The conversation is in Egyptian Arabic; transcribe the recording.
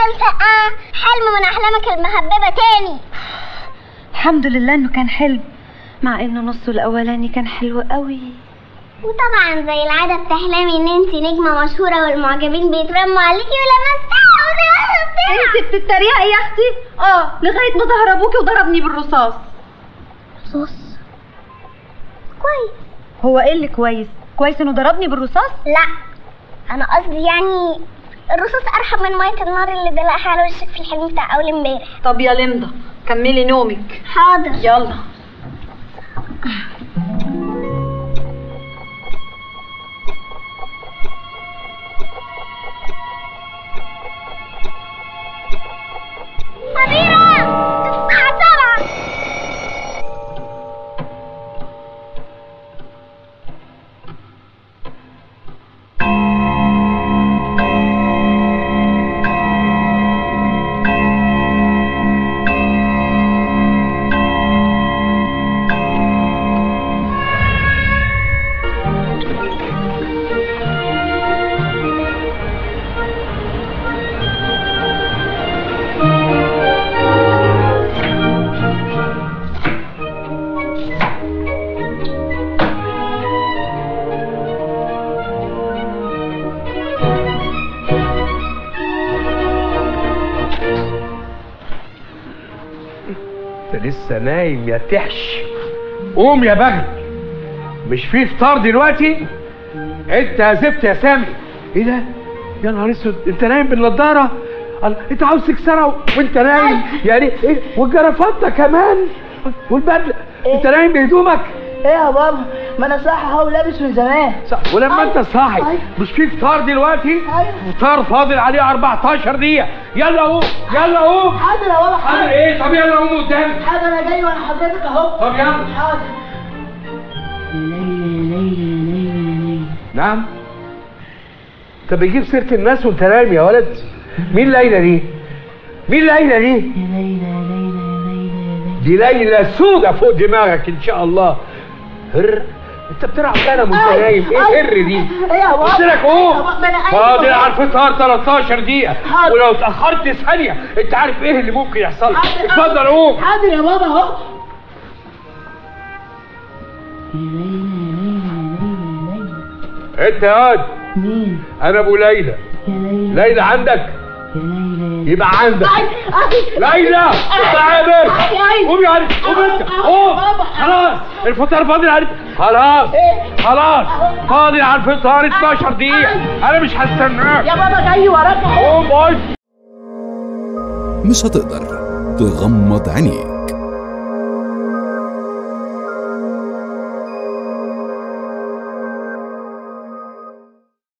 مسقعة حلم من أحلامك المهببة تاني الحمد لله انه كان حلم مع انه نصه الاولاني كان حلو قوي وطبعا زي العادة بتحلمي ان انت نجمة مشهورة والمعجبين بيترموا عليكي ولما انت بتتريقي يا اختي اه لغايه ما ظهر ابوكي وضربني بالرصاص رصاص كويس هو ايه اللي كويس كويس انه ضربني بالرصاص لا انا قصدي يعني الرصاص ارحم من ميه النار اللي دلقها على وشك في الحلم بتاع اول امبارح طب يا لمضه كملي نومك حاضر يلا أميرة الساعة سبعة انت لسه نايم يا تحش قوم يا بغل مش في فطار دلوقتي انت يا زفت يا سامي ايه ده يا نهار اسود انت نايم بالنضاره الله، انت عاوز تكسرها وانت نايم يعني ايه والجرافطه كمان والبدله انت نايم بهدومك ايه يا بابا ما انا صاحي اهو لابس من زمان صح ولما انت صاحي أيوة. مش في فطار دلوقتي أيوة. فطار فاضل عليه 14 دقيقه يلا قوم يلا قوم حاضر يا بابا حاضر حاضر ايه طب يلا قوم قدامي حاضر انا جاي وانا حضرتك اهو طب يلا حاضر يا ليلى يا ليلى يا ليلى يا ليلى نعم انت بتجيب سيره الناس وانت نايم يا ولد مين ليلى دي مين ليلى دي يا ليلى يا ليلى يا ليلى يا ليلى دي ليلى سودة فوق دماغك ان شاء الله هر انت بتلعب كلام وانت أي، نايم ايه أي. هر دي ايه يا بابا قلت لك قوم يا بابا، ما أنا قايم فاضل أهو. على الفطار 13 دقيقة حاضر. ولو اتأخرت ثانية انت عارف ايه اللي ممكن يحصل حاضر، اتفضل حاضر. قوم حاضر يا بابا اهو يا ليلى يا ليلى يا ليلى يا ليلى انت يا واد مين انا ابو ليلى يا ليلى ليلى عندك يا ليلى يبقى عندك اي اي ليلى تعالى أي. قوم يا علي قوم انت أي. قوم بابا. خلاص الفطار فاضل عليك خلاص إيه؟ خلاص فاضل على الفطار 12 دقيقة انا مش هستناك يا بابا جاي وراك اهو قوم قول مش هتقدر تغمض عينيك